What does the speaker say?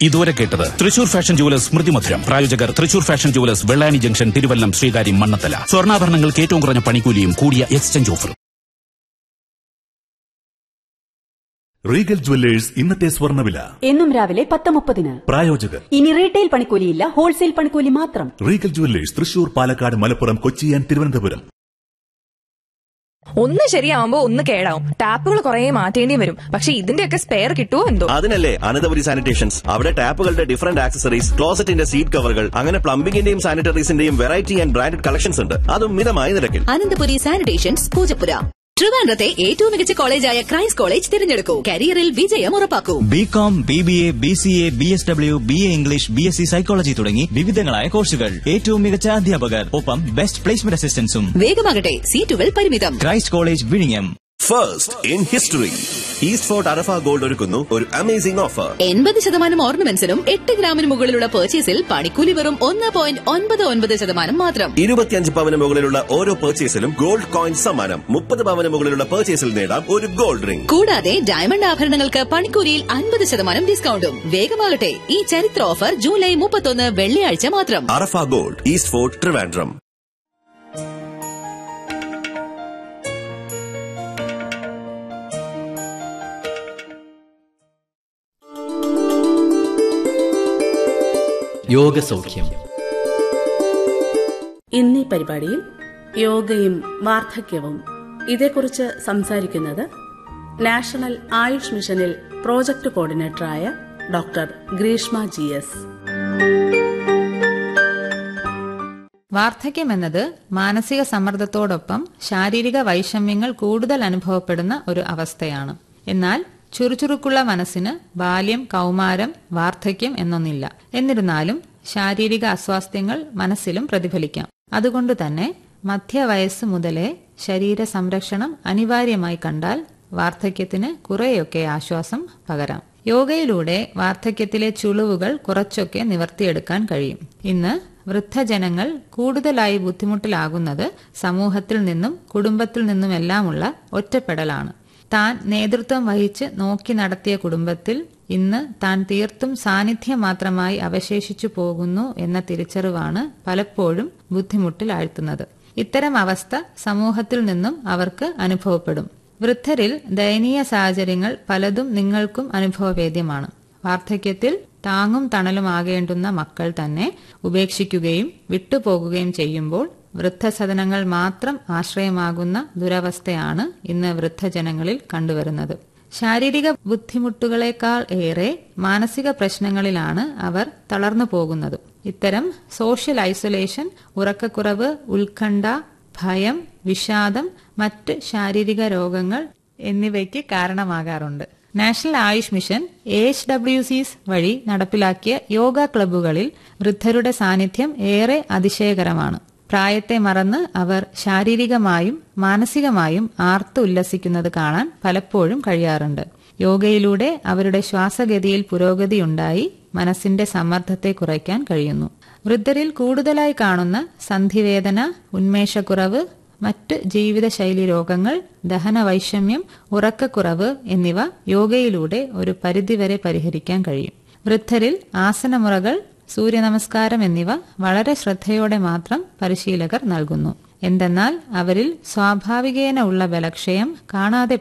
ഇതുവരെ കേട്ടത് Thrissur fashion jewellers Smrithi Madhuram പ്രായോജകർ Thrissur fashion jewellers Vellani junction Thiruvallam Sreekaryam Mannanthala സ്വർണ്ണാഭരണങ്ങൾക്ക് ഏറ്റവും കുറഞ്ഞ പണിക്കൂലിയും കൂടിയ എക്സ്ചേഞ്ച് ഓഫറും റീഗൽ ജുവല്ലേഴ്സ് ഇന്നത്തെ സ്വർണ്ണവില എന്നും രാവിലെ പത്ത് മുപ്പതിന് പ്രായോജകർ ഇനി റീറ്റെയിൽ പണിക്കൂലിയില്ല ഹോൾസെയിൽ പണിക്കൂലി മാത്രം Regal jewellers Thrissur Palakkad Malappuram Kochi and Thiruvananthapuram ഒന്ന് ശരിയാവുമ്പോ ഒന്ന് കേടാവും ടാപ്പുകൾ കുറെ മാറ്റേണ്ടി വരും പക്ഷെ ഇതിന്റെയൊക്കെ സ്പെയർ കിട്ടുമോ എന്തോ അതിനല്ലേ അനന്തപുരി സാനിറ്റേഷൻസ് അവിടെ ടാപ്പുകളുടെ ഡിഫറന്റ് ആക്സസറീസ് ക്ലോസറ്റിന്റെ സീറ്റ് കവറുകൾ അങ്ങനെ പ്ലംബിംഗിന്റെയും സാനിറ്ററീസിന്റെയും വെറൈറ്റി ആൻഡ് ബ്രാൻഡഡ് കളക്ഷൻസ് ഉണ്ട് അതും മിതമായ നിരക്കിൽ അനന്തപുരി സാനിറ്റേഷൻസ് പൂജപ്പുര ട്രിവാൻഡ്രത്തെ ഏറ്റവും മികച്ച കോളേജായ ക്രൈസ്റ്റ് കോളേജ് തിരഞ്ഞെടുക്കൂ കരിയറിൽ വിജയം ഉറപ്പാക്കൂ B com B B A B C A B S W B A English B S C psychology തുടങ്ങി വിവിധങ്ങളായ കോഴ്സുകൾ ഏറ്റവും മികച്ച അധ്യാപകർ ഒപ്പം ബെസ്റ്റ് പ്ലേസ്മെന്റ് അസിസ്റ്റൻസും വേഗമാകട്ടെ സീറ്റുകൾ പരിമിതം ക്രൈസ്റ്റ് കോളേജ് വിഴിഞ്ഞം first in history east fort Arafa gold ഒരുക്കുന്നു ഒരു അമേസിംഗ് ഓഫർ എൺപത് ശതമാനം ഓർണമെന്റ്സിനും എട്ട് ഗ്രാമിന് മുകളിലുള്ള പർച്ചേസിൽ പണിക്കൂലി വെറും ഒന്ന് പോയിന്റ് ഒൻപത് ഒൻപത് ശതമാനം മാത്രം ഇരുപത്തിയഞ്ച് പവന് മുകളിലുള്ള ഓരോ പർച്ചേസിലും ഗോൾഡ് കോയിൻ സമ്മാനം മുപ്പത് പവന് മുകളിലുള്ള പർച്ചേസിൽ നേടാം ഒരു ഗോൾഡ് റിംഗ് കൂടാതെ ഡയമണ്ട് ആഭരണങ്ങൾക്ക് പണിക്കൂലിയിൽ അൻപത് ശതമാനം ഡിസ്കൗണ്ടും വേഗമാകട്ടെ ഈ ചരിത്ര ഓഫർ ജൂലൈ മുപ്പത്തൊന്ന് വെള്ളിയാഴ്ച മാത്രം Arafa gold east fort Trivandrum യോഗസൗഖ്യം ഇന്നീ പരിപാടിയിൽ യോഗയും വാർദ്ധക്യവും ഇതേക്കുറിച്ച് സംസാരിക്കുന്നത് നാഷണൽ ആയുഷ് മിഷനിൽ പ്രോജക്ട് കോർഡിനേറ്ററായ ഡോക്ടർ ഗ്രീഷ്മ ജി എസ് വാർദ്ധക്യം എന്നത് മാനസിക സമ്മർദ്ദത്തോടൊപ്പം ശാരീരിക വൈഷമ്യങ്ങൾ കൂടുതൽ അനുഭവപ്പെടുന്ന ഒരു അവസ്ഥയാണ് എന്നാൽ ചുറുചുറുക്കുള്ള മനസ്സിന് ബാല്യം കൗമാരം വാർദ്ധക്യം എന്നൊന്നില്ല എന്നിരുന്നാലും ശാരീരിക അസ്വാസ്ഥ്യങ്ങൾ മനസ്സിലും പ്രതിഫലിക്കാം അതുകൊണ്ട് തന്നെ മധ്യവയസ്സ് മുതലേ ശരീര സംരക്ഷണം അനിവാര്യമായി കണ്ടാൽ വാർദ്ധക്യത്തിന് കുറെയൊക്കെ ആശ്വാസം പകരാം യോഗയിലൂടെ വാർദ്ധക്യത്തിലെ ചുളിവുകൾ കുറച്ചൊക്കെ നിവർത്തിയെടുക്കാൻ കഴിയും ഇന്ന് വൃദ്ധജനങ്ങൾ കൂടുതലായി ബുദ്ധിമുട്ടിലാകുന്നത് സമൂഹത്തിൽ നിന്നും കുടുംബത്തിൽ നിന്നുമെല്ലാമുള്ള ഒറ്റപ്പെടലാണ് താൻ നേതൃത്വം വഹിച്ച് നോക്കി നടത്തിയ കുടുംബത്തിൽ ഇന്ന് താൻ തീർത്തും സാന്നിധ്യം മാത്രമായി അവശേഷിച്ചു പോകുന്നു എന്ന തിരിച്ചറിവാണ് പലപ്പോഴും ബുദ്ധിമുട്ടിലാഴ്ത്തുന്നത് ഇത്തരം അവസ്ഥ സമൂഹത്തിൽ നിന്നും അവർക്ക് അനുഭവപ്പെടും വൃദ്ധരിൽ ദയനീയ സാഹചര്യങ്ങൾ പലതും നിങ്ങൾക്കും അനുഭവവേദ്യമാണ് വാർദ്ധക്യത്തിൽ താങ്ങും തണലുമാകേണ്ടുന്ന മക്കൾ തന്നെ ഉപേക്ഷിക്കുകയും വിട്ടുപോകുകയും ചെയ്യുമ്പോൾ വൃദ്ധസദനങ്ങൾ മാത്രം ആശ്രയമാകുന്ന ദുരവസ്ഥയാണ് ഇന്ന് വൃദ്ധജനങ്ങളിൽ കണ്ടുവരുന്നത് ശാരീരിക ബുദ്ധിമുട്ടുകളെക്കാൾ ഏറെ മാനസിക പ്രശ്നങ്ങളിലാണ് അവർ തളർന്നു പോകുന്നത് ഇത്തരം സോഷ്യൽ ഐസൊലേഷൻ ഉറക്കക്കുറവ് ഉത്കണ്ഠ ഭയം വിഷാദം മറ്റ് ശാരീരിക രോഗങ്ങൾ എന്നിവയ്ക്ക് കാരണമാകാറുണ്ട് national Ayush mission H W Cs വഴി നടപ്പിലാക്കിയ യോഗ ക്ലബ്ബുകളിൽ വൃദ്ധരുടെ സാന്നിധ്യം ഏറെ അതിശയകരമാണ് പ്രായത്തെ മറന്ന് അവർ ശാരീരികമായും മാനസികമായും ആർത്ത് ഉല്ലസിക്കുന്നത് കാണാൻ പലപ്പോഴും കഴിയാറുണ്ട് യോഗയിലൂടെ അവരുടെ ശ്വാസഗതിയിൽ പുരോഗതിയുണ്ടായി മനസ്സിന്റെ സമ്മർദ്ദത്തെ കുറയ്ക്കാൻ കഴിയുന്നു വൃദ്ധരിൽ കൂടുതലായി കാണുന്ന സന്ധിവേദന ഉന്മേഷക്കുറവ് മറ്റ് ജീവിതശൈലി രോഗങ്ങൾ ദഹനവൈഷമ്യം ഉറക്കക്കുറവ് എന്നിവ യോഗയിലൂടെ ഒരു പരിധിവരെ പരിഹരിക്കാൻ കഴിയും വൃദ്ധരിൽ ആസനമുറകൾ സൂര്യനമസ്കാരം എന്നിവ വളരെ ശ്രദ്ധയോടെ മാത്രം പരിശീലകർ നൽകുന്നു എന്തെന്നാൽ അവരിൽ സ്വാഭാവികേന ഉള്ള ബലക്ഷയം കാണാതെ